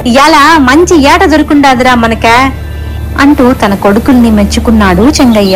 ఇయాల మంచి ఏట దొరుకుండాదిరా మనకే అంటూ తన కొడుకుల్ని మెచ్చుకున్నాడు చెంగయ్య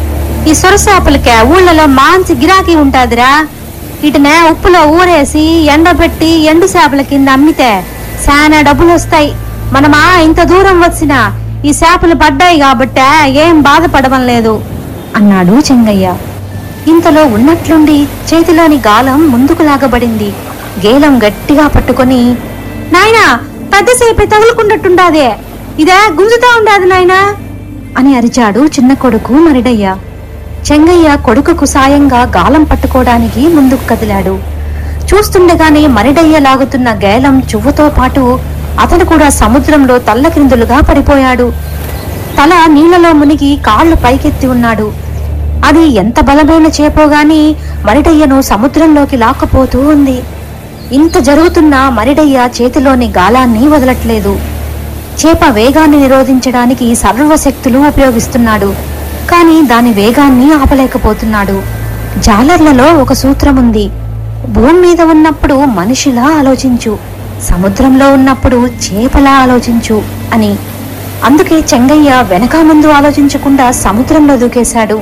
ఈ సొరసాపలకే ఊళ్ళలో మాంచి గిరాకీ ఉంటాదిరా వీటినే ఉప్పులో ఊరేసి ఎండబెట్టి ఎండు చేపల కింద అమ్మితే చాలా డబ్బులు వస్తాయి మనమా ఇంత దూరం వచ్చినా ఈ చేపలు పడ్డాయి కాబట్టే ఏం బాధపడడం లేదు అన్నాడు చెంగయ్య ఇంతలో ఉన్నట్లుండి చేతిలోని గాలం ముందుకు లాగబడింది గేలం గట్టిగా పట్టుకొని నాయనా పెద్దసేపే తగులుకున్నట్టుండాదే ఇదే గుంజుతా ఉండాది నాయనా అని అరిచాడు చిన్న కొడుకు మరిడయ్య చెంగయ్య కొడుకుకు సాయంగా గాలం పట్టుకోవడానికి ముందుకు కదిలాడు చూస్తుండగానే మరిడయ్య లాగుతున్న గేలం చువ్వతో పాటు అతను కూడా సముద్రంలో తల్లక్రిందులుగా పడిపోయాడు తల నీళ్లలో మునిగి కాళ్లు పైకెత్తి ఉన్నాడు అది ఎంత బలమైన చేపో గాని మరిడయ్యను సముద్రంలోకి లాక్కపోతూ ఉంది ఇంత జరుగుతున్నా మరిడయ్య చేతిలోని గాలాన్ని వదలట్లేదు చేప వేగాన్ని నిరోధించడానికి సర్వశక్తులు ఉపయోగిస్తున్నాడు కానీ దాని వేగాన్ని ఆపలేకపోతున్నాడు జాలర్లలో ఒక సూత్రం ఉంది భూమి మీద ఉన్నప్పుడు మనిషిలా ఆలోచించు సముద్రంలో ఉన్నప్పుడు చేపలా ఆలోచించు అని అందుకే చెంగయ్య వెనక ముందు ఆలోచించకుండా సముద్రంలో దూకేశాడు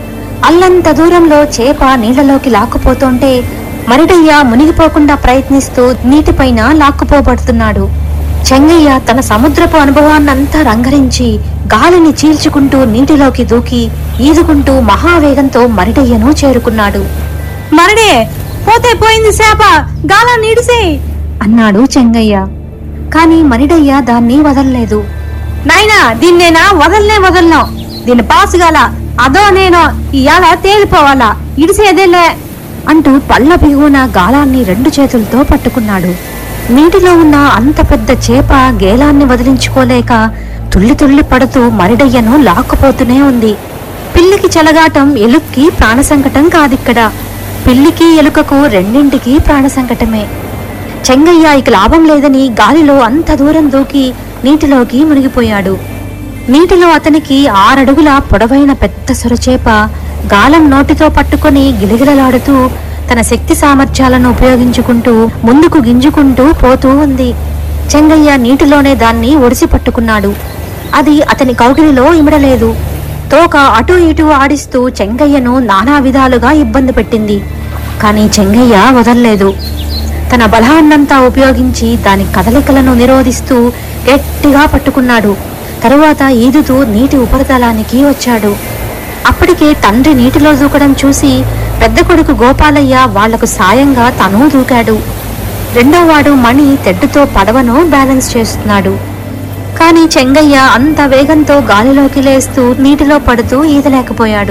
అల్లంత దూరంలో చేప నీళ్లలోకి లాక్కుపోతుంటే మరిడయ్య మునిగిపోకుండా ప్రయత్నిస్తూ నీటిపైన లాక్కుపోబడుతున్నాడు చెంగయ్య తన సముద్రపు అనుభవాన్నంతా రంగరించి గాలిని చీల్చుకుంటూ నీటిలోకి దూకి ఈదుకుంటూ మహావేగంతో మరిడయ్యను చేరుకున్నాడు మరడే పోతే పోయింది చేప గాలా నీడిసే అన్నాడు చెంగయ్య కాని మరిడయ్య దాన్ని వదల్లేదు నాయనా దీన్నేనా వదలనే వదలను దీన్ని పాసుగాల అదో నేను ఇయాల తేలిపోవాలా ఇడిసేదేలే అంటూ పళ్ళ బిగున గాలాన్ని రెండు చేతులతో పట్టుకున్నాడు నీటిలో ఉన్న అంత పెద్ద చేప గేలాన్ని వదిలించుకోలేక తుల్లి తుల్లి పడుతూ మరిడయ్యను లాక్కుపోతూనే ఉంది పిల్లికి చెలగాటం ఎలుక్కి ప్రాణ సంకటం కాదిక్కడ పిల్లికి ఎలుకకు రెండింటికి ప్రాణ సంకటమే చెంగయ్య ఇక లాభం లేదని గాలిలో అంత దూరం దూకి నీటిలోకి మునిగిపోయాడు నీటిలో అతనికి ఆరడుగుల పొడవైన పెద్ద సొరచేప గాలం నోటితో పట్టుకొని గిలగిలలాడుతూ తన శక్తి సామర్థ్యాలను ఉపయోగించుకుంటూ ముందుకు గింజుకుంటూ పోతూ ఉంది చెంగయ్య నీటిలోనే దాన్ని ఒడిసి పట్టుకున్నాడు అది అతని కౌగిలిలో ఇమడలేదు తోక అటు ఇటు ఆడిస్తూ చెంగయ్యను నానా విధాలుగా ఇబ్బంది పెట్టింది కానీ చెంగయ్య వదల్లేదు తన బలాన్నంతా ఉపయోగించి దాని కదలికలను నిరోధిస్తూ గట్టిగా పట్టుకున్నాడు తరువాత ఈదుతూ నీటి ఉపరితలానికి వచ్చాడు అప్పటికే తండ్రి నీటిలో దూకడం చూసి పెద్ద కొడుకు గోపాలయ్య వాళ్లకు సాయంగా తను దూకాడు రెండోవాడు మణి తెడ్డుతో పడవను బ్యాలెన్స్ చేస్తున్నాడు కానీ చెంగయ్య అంత వేగంతో గాలిలోకి లేస్తూ నీటిలో పడుతూ ఈదలేకపోయాడు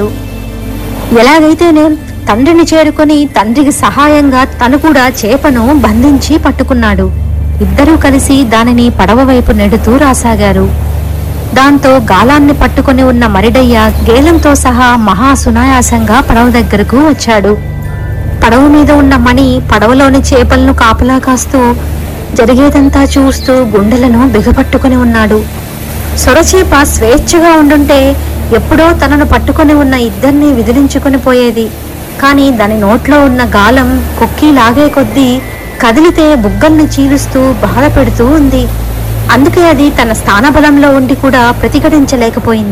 ఎలాగైతేనే తండ్రిని చేరుకొని తండ్రికి సహాయంగా తను కూడా చేపను బంధించి పట్టుకున్నాడు ఇద్దరూ కలిసి దానిని పడవ వైపు నెడుతూ రాసాగారు దాంతో గాలాన్ని పట్టుకొని ఉన్న మరిడయ్య గేలంతో సహా మహా సునాయాసంగా పడవ దగ్గరకు వచ్చాడు పడవ మీద ఉన్న మణి పడవలోని చేపలను కాపలా కాస్తూ జరిగేదంతా చూస్తూ గుండెలను బిగపట్టుకొని ఉన్నాడు సొరచేప స్వేచ్ఛగా ఉండుంటే ఎప్పుడో తనను పట్టుకొని ఉన్న ఇద్దరిని విదిలించుకొని పోయేది కానీ దాని నోట్లో ఉన్న గాలం కొక్కి లాగే కొద్దీ కదిలితే బుగ్గల్ని చీలుస్తూ బాధ పెడుతూ ఉంది అందుకే అది తన స్థానబలంలో ఉండి కూడా ప్రతిఘటించలేకపోయింది